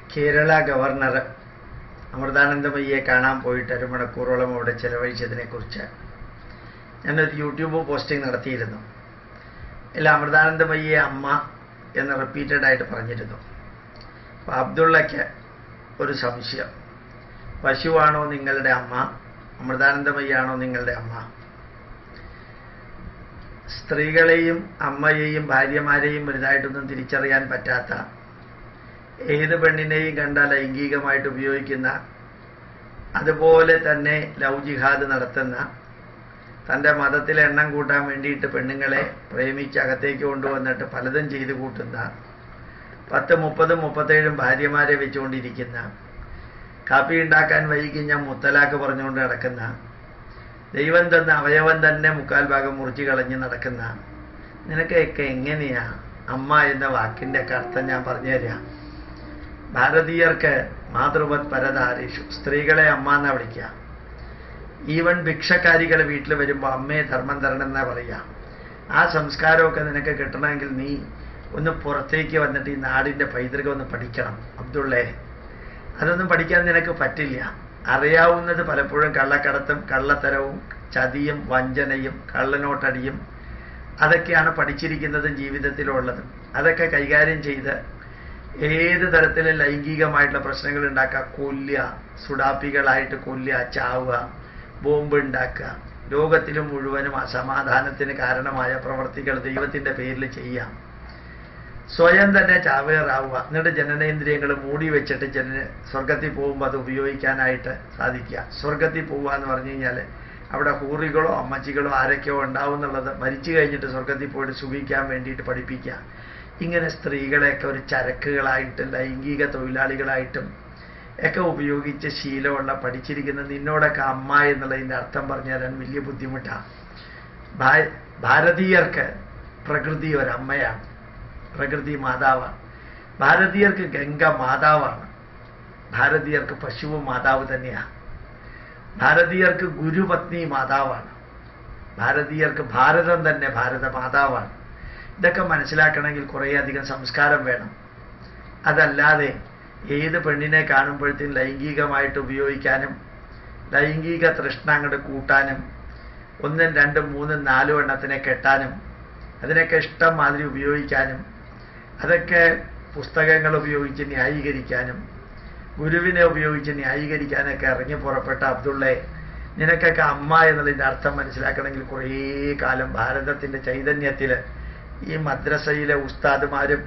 Kerala governor അമൃതാനന്ദമയ്യെ കാണാൻ പോയിട്ട് ഒരു മണിക്കൂറോളം അവിടെ ചെലവഴിച്ചതിനെക്കുറിച്ച് ഞാനൊരു യൂട്യൂബ് പോസ്റ്റിംഗ് നടത്തിയിരുന്നു ഇല്ല അമൃതാനന്ദമയ്യെ അമ്മ എന്ന് റിപ്പീറ്റഡ് ആയിട്ട് പറഞ്ഞിരുന്നു അപ്പോൾ അബ്ദുള്ളയ്ക്ക് ഒരു സംശയം പശുവാണോ നിങ്ങളുടെ അമ്മ അമൃതാനന്ദമയ്യാണോ നിങ്ങളുടെ അമ്മ സ്ത്രീകളെയും അമ്മയെയും ഭാര്യമാരെയും വലുതായിട്ടൊന്നും തിരിച്ചറിയാൻ പറ്റാത്ത ഏത് പെണ്ണിനെയും കണ്ട ലൈംഗികമായിട്ട് ഉപയോഗിക്കുന്ന അതുപോലെ തന്നെ ലവ് ജിഹാദ് നടത്തുന്ന തൻ്റെ മതത്തിൽ എണ്ണം കൂട്ടാൻ വേണ്ടിയിട്ട് പെണ്ണുങ്ങളെ പ്രേമിച്ച് അകത്തേക്ക് കൊണ്ടുവന്നിട്ട് പലതും ചെയ്തു കൂട്ടുന്ന പത്ത് മുപ്പതും മുപ്പത്തേഴും ഭാര്യമാരെ വെച്ചുകൊണ്ടിരിക്കുന്ന കാപ്പി ഉണ്ടാക്കാൻ വൈകിഞ്ഞ മുത്തലാക്ക് പറഞ്ഞുകൊണ്ട് നടക്കുന്ന ദൈവം തന്ന അവയവം തന്നെ മുക്കാൽ ഭാഗം മുറിച്ച് കളഞ്ഞ് നടക്കുന്ന നിനക്കൊക്കെ എങ്ങനെയാ അമ്മ എന്ന വാക്കിൻ്റെ ഒക്കെ അർത്ഥം ഞാൻ പറഞ്ഞുതരാം ഭാരതീയർക്ക് മാതൃവത് പരതാരീഷു സ്ത്രീകളെ അമ്മ എന്നാ വിളിക്കുക ഈവൻ ഭിക്ഷക്കാരികൾ വീട്ടിൽ വരുമ്പോൾ അമ്മയെ ധർമ്മം തരണം എന്നാ പറയുക ആ സംസ്കാരമൊക്കെ നിനക്ക് കിട്ടണമെങ്കിൽ നീ ഒന്ന് പുറത്തേക്ക് വന്നിട്ട് ഈ നാടിൻ്റെ പൈതൃകം ഒന്ന് പഠിക്കണം അബ്ദുള്ളേ അതൊന്നും പഠിക്കാൻ നിനക്ക് പറ്റില്ല അറിയാവുന്നത് പലപ്പോഴും കള്ളക്കടത്തും കള്ളത്തരവും ചതിയും വഞ്ചനയും കള്ളനോട്ടടിയും അതൊക്കെയാണ് പഠിച്ചിരിക്കുന്നതും ജീവിതത്തിലുള്ളതും അതൊക്കെ കൈകാര്യം ചെയ്ത് ഏത് തരത്തിലും ലൈംഗികമായിട്ടുള്ള പ്രശ്നങ്ങൾ ഉണ്ടാക്കുക കൊല്ലുക സുഡാപ്പികളായിട്ട് കൊല്ലുക ചാവുക ബോംബ് ഉണ്ടാക്കുക ലോകത്തിലും മുഴുവനും അസമാധാനത്തിന് കാരണമായ പ്രവർത്തികൾ ദൈവത്തിൻ്റെ പേരിൽ ചെയ്യാം സ്വയം തന്നെ ചാവേറാവുക എന്നിട്ട് ജനനേന്ദ്രിയങ്ങൾ മൂടി വെച്ചിട്ട് ജന സ്വർഗത്തിൽ പോകുമ്പോൾ അത് ഉപയോഗിക്കാനായിട്ട് സാധിക്കുക സ്വർഗത്തിൽ പോവുക എന്ന് പറഞ്ഞു കഴിഞ്ഞാൽ അവിടെ ഹൂറികളോ അമ്മച്ചികളോ ആരൊക്കെയോ ഉണ്ടാവും എന്നുള്ളത് മരിച്ചു കഴിഞ്ഞിട്ട് സ്വർഗത്തിൽ പോയിട്ട് സുഖിക്കാൻ വേണ്ടിയിട്ട് പഠിപ്പിക്കുക ഇങ്ങനെ സ്ത്രീകളെയൊക്കെ ഒരു ചരക്കുകളായിട്ടും ലൈംഗിക തൊഴിലാളികളായിട്ടും ഒക്കെ ഉപയോഗിച്ച് ശീലമുള്ള പഠിച്ചിരിക്കുന്ന നിന്നോടൊക്കെ അമ്മ എന്നുള്ളതിൻ്റെ അർത്ഥം പറഞ്ഞു തരാൻ വലിയ ബുദ്ധിമുട്ടാണ് ഭാരതീയർക്ക് പ്രകൃതി ഒരമ്മയാണ് പ്രകൃതി മാതാവാണ് ഭാരതീയർക്ക് ഗംഗ മാതാവാണ് ഭാരതീയർക്ക് പശുവും മാതാവ് തന്നെയാണ് ഭാരതീയർക്ക് ഗുരുപത്നി മാതാവാണ് ഭാരതീയർക്ക് ഭാരതം തന്നെ ഭാരത മാതാവാണ് ഇതൊക്കെ മനസ്സിലാക്കണമെങ്കിൽ കുറേയധികം സംസ്കാരം വേണം അതല്ലാതെ ഏത് പെണ്ണിനെ കാണുമ്പോഴത്തേക്കും ലൈംഗികമായിട്ട് ഉപയോഗിക്കാനും ലൈംഗിക തൃഷ്ണ അങ്ങോട്ട് കൂട്ടാനും ഒന്നും രണ്ടും മൂന്നും നാലും എണ്ണത്തിനെ കെട്ടാനും അതിനൊക്കെ ഇഷ്ടം മാതിരി ഉപയോഗിക്കാനും അതൊക്കെ പുസ്തകങ്ങൾ ഉപയോഗിച്ച് ന്യായീകരിക്കാനും ഗുരുവിനെ ഉപയോഗിച്ച് ന്യായീകരിക്കാനൊക്കെ ഇറങ്ങി പുറപ്പെട്ട അബ്ദുള്ളെ നിനക്കൊക്കെ അമ്മ എന്നുള്ളതിൻ്റെ അർത്ഥം മനസ്സിലാക്കണമെങ്കിൽ കുറേ കാലം ഭാരതത്തിൻ്റെ ചൈതന്യത്തിൽ ഈ മദ്രസയിലെ ഉസ്താദുമാരും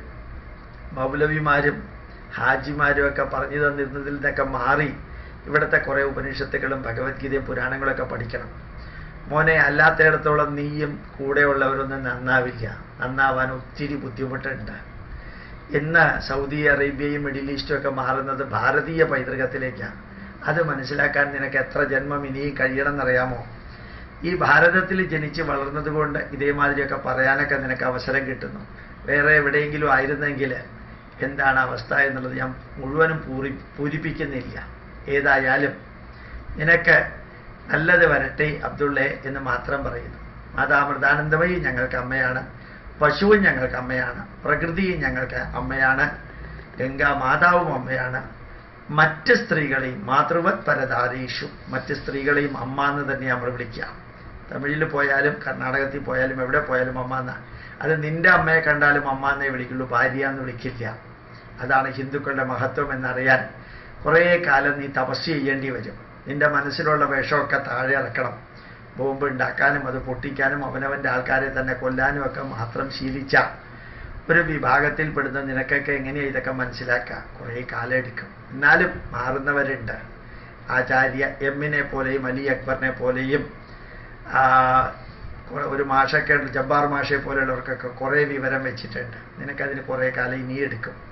മൗലവിമാരും ഹാജിമാരും ഒക്കെ പറഞ്ഞു തന്നിരുന്നതിൽ നിന്നൊക്കെ മാറി ഇവിടുത്തെ കുറേ ഉപനിഷത്തുകളും ഭഗവത്ഗീതയും പുരാണങ്ങളൊക്കെ പഠിക്കണം മോനെ അല്ലാത്തയിടത്തോളം നീയും കൂടെയുള്ളവരൊന്നും നന്നാവില്ല നന്നാവാൻ ഒത്തിരി ബുദ്ധിമുട്ടുണ്ട് ഇന്ന് സൗദി അറേബ്യയും മിഡിൽ ഈസ്റ്റും ഒക്കെ മാറുന്നത് ഭാരതീയ പൈതൃകത്തിലേക്കാണ് അത് മനസ്സിലാക്കാൻ നിനക്ക് എത്ര ജന്മം ഇനിയും കഴിയണം എന്നറിയാമോ ഈ ഭാരതത്തിൽ ജനിച്ച് വളർന്നതുകൊണ്ട് ഇതേമാതിരിയൊക്കെ പറയാനൊക്കെ നിനക്ക് അവസരം കിട്ടുന്നു വേറെ എവിടെയെങ്കിലും ആയിരുന്നെങ്കിൽ എന്താണ് അവസ്ഥ എന്നുള്ളത് ഞാൻ മുഴുവനും പൂരി പൂരിപ്പിക്കുന്നില്ല ഏതായാലും നിനക്ക് നല്ലത് വരട്ടെ അബ്ദുള്ളെ എന്ന് മാത്രം പറയുന്നു മാതാമൃതാനന്ദമയി ഞങ്ങൾക്ക് അമ്മയാണ് പശുവും ഞങ്ങൾക്ക് അമ്മയാണ് പ്രകൃതിയും ഞങ്ങൾക്ക് അമ്മയാണ് ഗംഗാ മാതാവും അമ്മയാണ് മറ്റ് സ്ത്രീകളെയും മാതൃവത് പരതാരീഷു മറ്റ് സ്ത്രീകളെയും അമ്മ എന്ന് തന്നെ നമ്മൾ വിളിക്കുക തമിഴിൽ പോയാലും കർണാടകത്തിൽ പോയാലും എവിടെ പോയാലും അമ്മ എന്നാണ് അത് നിന്റെ അമ്മയെ കണ്ടാലും അമ്മ എന്നേ വിളിക്കുള്ളൂ ഭാര്യ എന്ന് വിളിക്കില്ല അതാണ് ഹിന്ദുക്കളുടെ മഹത്വം എന്നറിയാൻ കുറേ കാലം നീ തപസ് ചെയ്യേണ്ടി വരും നിന്റെ മനസ്സിലുള്ള വേഷമൊക്കെ താഴെ ഇറക്കണം ബോംബ് ഉണ്ടാക്കാനും അത് പൊട്ടിക്കാനും അവനവൻ്റെ ആൾക്കാരെ തന്നെ കൊല്ലാനും ഒക്കെ മാത്രം ശീലിച്ച ഒരു വിഭാഗത്തിൽപ്പെടുന്ന നിനക്കൊക്കെ എങ്ങനെയാണ് ഇതൊക്കെ മനസ്സിലാക്കുക കുറേ കാലം എടുക്കും എന്നാലും മാറുന്നവരുണ്ട് ആചാര്യ എമ്മിനെ പോലെയും അലി അക്ബറിനെ പോലെയും ഒരു മാഷൊക്കെ ജബ്ബാർ മാഷെ പോലെയുള്ളവർക്കൊക്കെ കുറേ വിവരം വെച്ചിട്ടുണ്ട് നിനക്കതിന് കുറേ കാലം ഇനി എടുക്കും